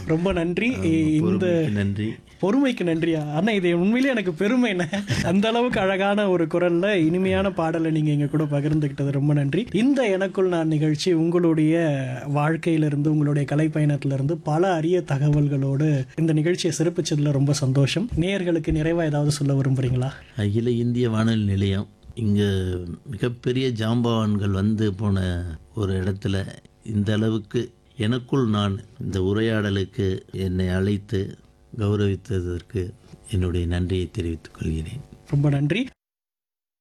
ரொம்ப நன்றி இந்த பொறுமைக்கு நன்றி பொறுமைக்கு நன்றியா அண்ணா இது உண்மையிலேயே எனக்கு பெருமை என்ன அந்த அளவுக்கு அழகான ஒரு குரல்ல இனிமையான பாடலை நீங்க எங்க கூட பகிர்ந்துக்கிட்டது ரொம்ப நன்றி இந்த எனக்குள் நான் நிகழ்ச்சி உங்களுடைய வாழ்க்கையிலிருந்து உங்களுடைய கலை பயணத்திலிருந்து பல அரிய தகவல்களோடு இந்த நிகழ்ச்சியை சிறப்பிச்சதுல ரொம்ப சந்தோஷம் நேயர்களுக்கு நிறைவா ஏதாவது சொல்ல விரும்புறீங்களா அகில இந்திய வானொலி நிலையம் இங்கே மிகப்பெரிய ஜாம்பவான்கள் வந்து போன ஒரு இடத்துல இந்த அளவுக்கு எனக்குள் நான் இந்த உரையாடலுக்கு என்னை அழைத்து கௌரவித்ததற்கு என்னுடைய நன்றியை தெரிவித்துக் கொள்கிறேன் ரொம்ப நன்றி